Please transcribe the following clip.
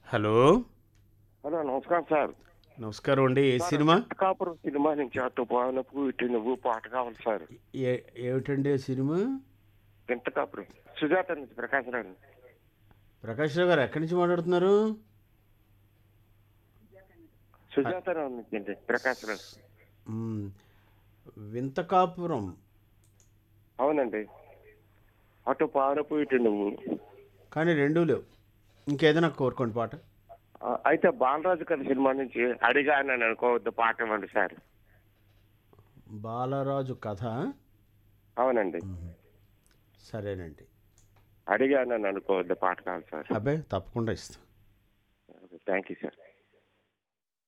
Hello hello నమస్కారం sir నమస్కారం అండి ఏ సినిమా కాపురం సినిమా నుంచి ఆ తుఫానపు ఇటు నువ్వు పాట కావాలి సార్ ఏ ఏమిటండి ఆ సినిమా వింత కాపురం సుజాత నుంచి ప్రకాశ్ రావు ప్రకాష్ రావు గారు ఎక్కడి నుంచి మాట్లాడుతున్నారు సుజాత రావు నుంచి అండి ప్రకాశ్ రావు మ్మ్. వింత కాపురం అవునండి అటు పానపు ఇటు నువ్వు కానీ రెండూ లేవు ఇంకేదైనా కోరుకోండి పాట ఆ, అయితే బాలరాజు గారి సినిమా నుంచి అడిగానని అనుకోవద్దు పాట ఇవ్వండి సార్ బాలరాజు కథ అవునండి సరేనండి అడిగానని అనుకోవద్దు పాట కావాలి సార్ అబ్బాయి తప్పకుండా ఇస్తాం థ్యాంక్ యూ సార్